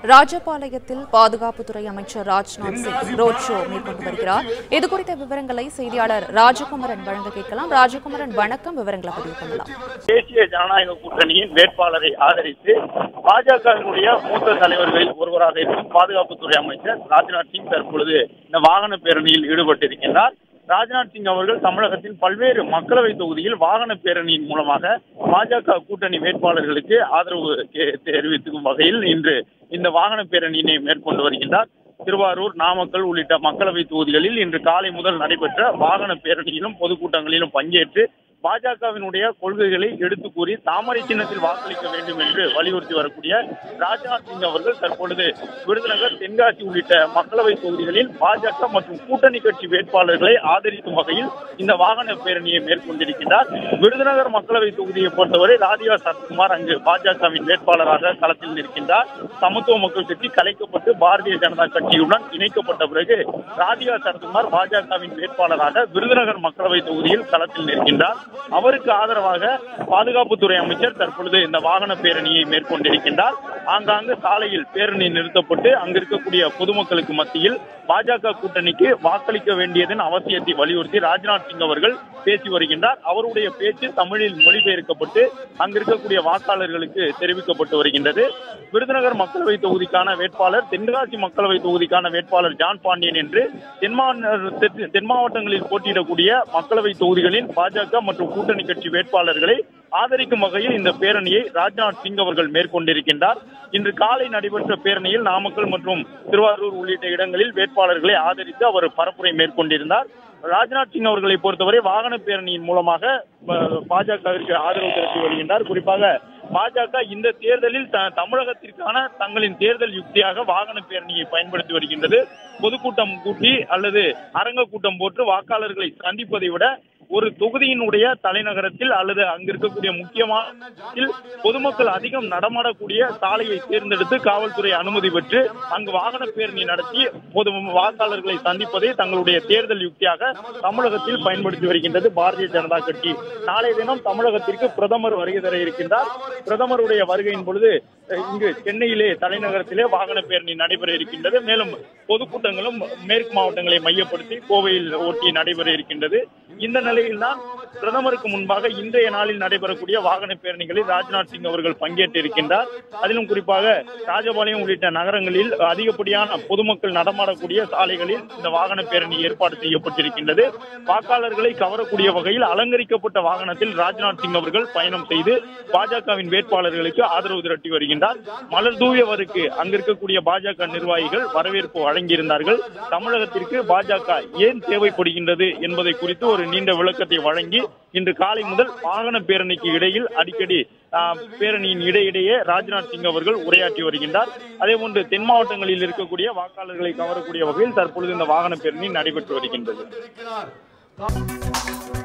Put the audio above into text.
ராஜபாளையத்தில் பாதுகாப்புத்துறை அமைச்சர் Rajnath Singh road show மேற்கொண்டு வருகிறார் இது குறித்த விவரங்களை செய்தியாளர் ராஜகுமரன் வழங்க கேட்கலாம் ராஜகுமரன் வணக்கம் விவரங்களை பதிவு பண்ணலாம் தேசிய ஜனநாயக கூட்டணியின் வேட்பாளரை ஆதரித்து பாஜகவினுடைய மூத்த தலைவர்களில் ஒருவராக இருக்கும் பாதுகாப்புத்துறை அமைச்சர் ராஜ்நாத் சிங் தற்பொழுது இந்த வாகன பேரணியில் ஈடுபட்டிருக்கின்றார் ராஜ்நாத் சிங் அவர்கள் தமிழகத்தின் பல்வேறு மக்களவை தொகுதியில் வாகன பேரணியின் மூலமாக பாஜக கூட்டணி வேட்பாளர்களுக்கு ஆதரவு கே- தெரிவிக்கும் வகையில் இன்று இந்த வாகன பேரணியினை மேற்கொண்டு வருகின்றார் திருவாரூர் நாமக்கல் உள்ளிட்ட மக்களவை தொகுதிகளில் இன்று காலை முதல் நடைபெற்ற வாகன பேரணியிலும் பொதுக்கூட்டங்களிலும் பங்கேற்று பாஜகவினுடைய கொள்கைகளை எடுத்து கூறி தாமரை சின்னத்தில் வாக்களிக்க வேண்டும் என்று வலியுறுத்தி வரக்கூடிய ராஜ்நாத் சிங் அவர்கள் தற்பொழுது விருதுநகர் தென்காசி உள்ளிட்ட மக்களவை தொகுதிகளில் பாஜக மற்றும் கூட்டணி கட்சி வேட்பாளர்களை ஆதரிக்கும் வகையில் இந்த வாகன பேரணியை மேற்கொண்டிருக்கிறார் விருதுநகர் மக்களவை தொகுதியை பொறுத்தவரை ராதிகா சரத்குமார் அங்கு பாஜகவின் வேட்பாளராக களத்தில் நிற்கின்றார் சமத்துவ மக்கள் கட்சி கலைக்கப்பட்டு பாரதிய ஜனதா கட்சியுடன் இணைக்கப்பட்ட பிறகு ராதிகா சரத்குமார் பாஜகவின் வேட்பாளராக விருதுநகர் மக்களவை தொகுதியில் களத்தில் நிற்கின்றார் அவருக்கு ஆதரவாக பாதுகாப்புத்துறை அமைச்சர் தற்பொழுது இந்த வாகன பேரணியை மேற்கொண்டிருக்கின்றார் ஆங்காங்கு சாலையில் பேரணி நிறுத்தப்பட்டு அங்கு இருக்கக்கூடிய பொதுமக்களுக்கு மத்தியில் பாஜக கூட்டணிக்கு வாக்களிக்க வேண்டியதன் அவசியத்தை வலியுறுத்தி ராஜ்நாத் சிங் அவர்கள் பேசி வருகின்றார் அவருடைய பேச்சு தமிழில் மொழிபெயர்க்கப்பட்டு அங்கு இருக்கக்கூடிய வாக்காளர்களுக்கு தெரிவிக்கப்பட்டு வருகின்றது விருதுநகர் மக்களவை தொகுதிக்கான வேட்பாளர் தென்காசி மக்களவை தொகுதிக்கான வேட்பாளர் ஜான் பாண்டியன் என்று தென் மா- தென் தென் மாவட்டங்களில் போட்டியிடக்கூடிய மக்களவை தொகுதிகளின் பாஜக மற்றும் கூட்டணி கட்சி வேட்பாளர்களை ஆதரிக்கும் வகையில் இந்த பேரணியை ராஜ்நாத் சிங் அவர்கள் மேற்கொண்டிருக்கின்றார் இன்று காலை நடைபெற்ற பேரணியில் நாமக்கல் மற்றும் திருவாரூர் உள்ளிட்ட இடங்களில் வேட்பாளர்களை ஆதரித்து அவர் பரப்புரை மேற்கொண்டிருந்தார் ராஜ்நாத் சிங் அவர்களை பொறுத்தவரை வாகன பேரணியின் மூலமாக ப- பாஜகவிற்கு ஆதரவு திரட்டி வருகின்றார் குறிப்பாக பாஜக இந்த தேர்தலில் த- தமிழகத்திற்கான தங்களின் தேர்தல் யுக்தியாக வாகன பேரணியை பயன்படுத்தி வருகின்றது பொதுக்கூட்டம் கூட்டி அல்லது அரங்க கூட்டம் போட்டு வாக்காளர்களை சந்திப்பதை விட ஒரு தொகுதியினுடைய தலைநகரத்தில் அல்லது அங்க இருக்கக்கூடிய முக்கியமான இடத்தில் பொதுமக்கள் அதிகம் நடமாடக்கூடிய சாலையை தேர்ந்தெடுத்து காவல்துறை அனுமதி பெற்று அங்கு வாகன பேரணி நடத்தி பொது வாக்காளர்களை சந்திப்பதை தங்களுடைய தேர்தல் யுக்தியாக தமிழகத்தில் பயன்படுத்தி வருகின்றது பாரதிய ஜனதா கட்சி நாளைய தினம் தமிழகத்திற்கு பிரதமர் வருகை தர இருக்கின்றார் பிரதமருடைய வருகையின் பொழுது அஹ், இங்கு சென்னையிலே தலைநகரத்திலே வாகன பேரணி நடைபெற இருக்கின்றது மேலும் பொதுக்கூட்டங்களும் மேற்கு மாவட்டங்களை மையப்படுத்தி கோவையில் ஒட்டி நடைபெற இருக்கின்றது இந்த நிலையில்தான் பிரதமருக்கு முன்பாக இன்றைய நாளில் நடைபெறக்கூடிய வாகன பேரணிகளில் ராஜ்நாத் சிங் அவர்கள் பங்கேற்று இருக்கின்றார் அதிலும் குறிப்பாக ராஜபாளையம் உள்ளிட்ட நகரங்களில் அதிகப்படியான பொதுமக்கள் நடமாடக்கூடிய சாலைகளில் இந்த வாகன பேரணி ஏற்பாடு செய்யப்பட்டிருக்கின்றது வாக்காளர்களை கவரக்கூடிய வகையில் அலங்கரிக்கப்பட்ட வாகனத்தில் ராஜ்நாத் சிங் அவர்கள் பயணம் செய்து பாஜகவின் வேட்பாளர்களுக்கு ஆதரவு திரட்டி வருகின்றார் மலர் தூயவருக்கு அங்க இருக்கக்கூடிய பாஜக நிர்வாகிகள் வரவேற்பு வழங்கியிருந்தார்கள் தமிழகத்திற்கு பாஜக ஏன் தேவைப்படுகின்றது என்பதை குறித்து ஒரு நீண்ட விளக்கத்தை வழங்கி இன்று காலை முதல் வாகன பேரணிக்கு இடையில் அடிக்கடி ஆ, பேரணியின் இடையிடையே ராஜ்நாத் சிங் அவர்கள் உரையாற்றி வருகின்றார் அதே போன்று தென் மாவட்டங்களில் இருக்கக்கூடிய வாக்காளர்களை கவரக்கூடிய வகையில் தற்பொழுது இந்த வாகன பேரணி நடைபெற்று வருகின்றது